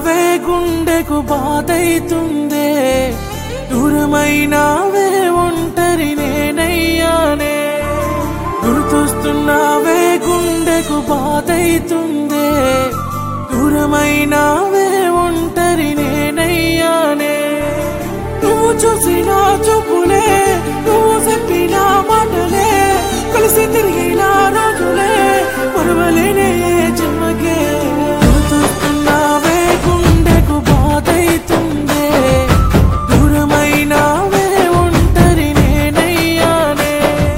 చూస్తున్నావే గుండెకు బాధైతుందే దూరమైనావే ఒంటరి నేనయ్యానే గుర్తొస్తున్నావే గుండెకు బాధైతుందే దూరమైనావే ఒంటరి నేనయ్యానే నువ్వు చూసిన చూపులే నువ్వు చెప్పిన మాటలే కలిసి తిరిగిన రోజులే మరువలేనే జన్మకే గుర్తొస్తున్నావే గుండెకు బాధైతుందే దూరమైనావే ఒంటరి నేనయ్యానే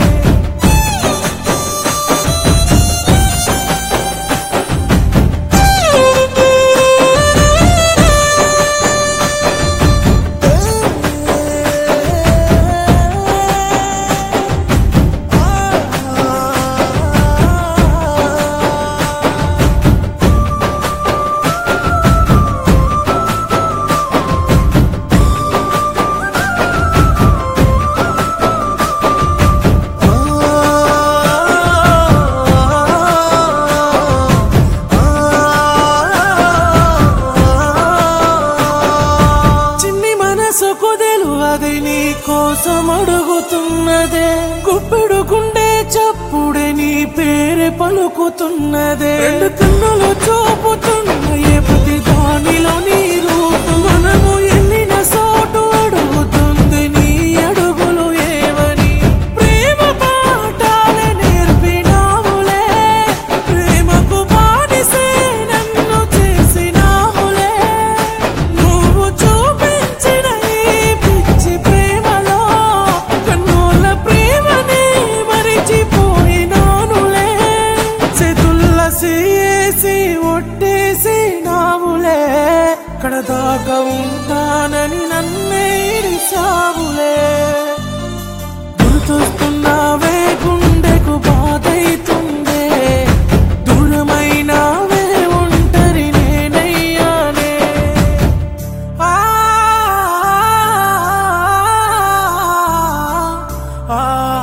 చిన్ని మనసు కుదెలు అది నీ కోసం అడుగుతున్నదే గుప్పెడు గుండె చప్పుడే నీ పేరే పలుకుతున్నదే రెండు కన్నులు చూపుతున్న ఏ ప్రతి దానిలో నీ రూపు మనము ఎల్లిన సోటు అడుగుతుంది నీ అడుగులు ఏవని ప్రేమ పాఠాలే నేర్పినావులే ప్రేమకు బానిసే నన్ను చేసినావులే నువ్వు చూపించిన ఈ పిచ్చి ప్రేమలో కన్నుల ప్రేమని మరిచిపోయినానులే చేతుల్ల చేసి ఒట్టేసి నావులే కడదాకా ఉంటానని నన్నే ఇరిసావులే గుర్తొస్తున్నావే గుండెకు బాధైతుందే దూరమైనావే ఒంటరి నేనయ్యానే ఆ ఆ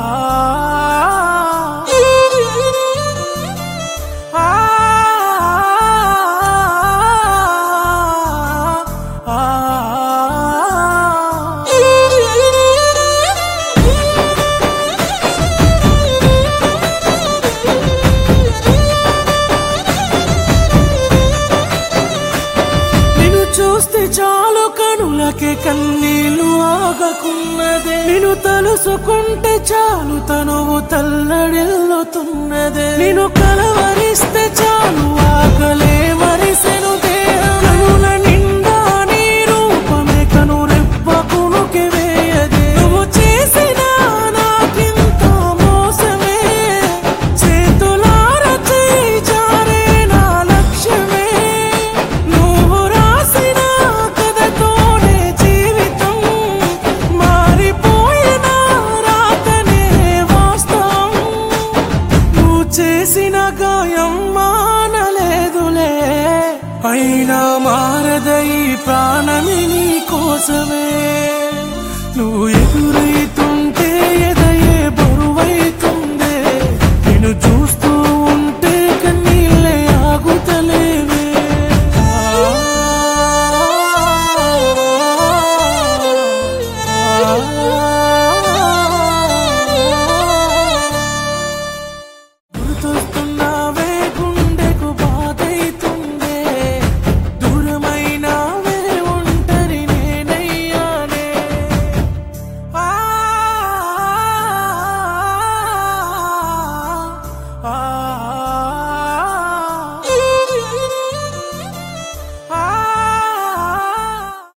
నిన్ను చూస్తే చాలు కనులకే కన్నీళ్లు ఆగకున్నదే నిన్ను తలుసుకుంటే చాలు తనువు తల్లడిల్లుతున్నదే నిన్ను కలవరిస్తే చాలు ఆకలే మరిసెను దేహం కనుల నిండా నీ రూపమే కను రెప్పకునుకి వేయదే నువ్వు చేసిన నాకింత మోసమే చేతులార చేయి జారే నా లక్ష్యమే నువ్వు రాసిన కథతోనే జీవితం మారిపోయిన రాతనే వాస్తవం నువ్వు చేసిన గాయం మానలేదులే అయినా మారదై ప్రాణమి నీ కోసమే నువ్వు ఎదురై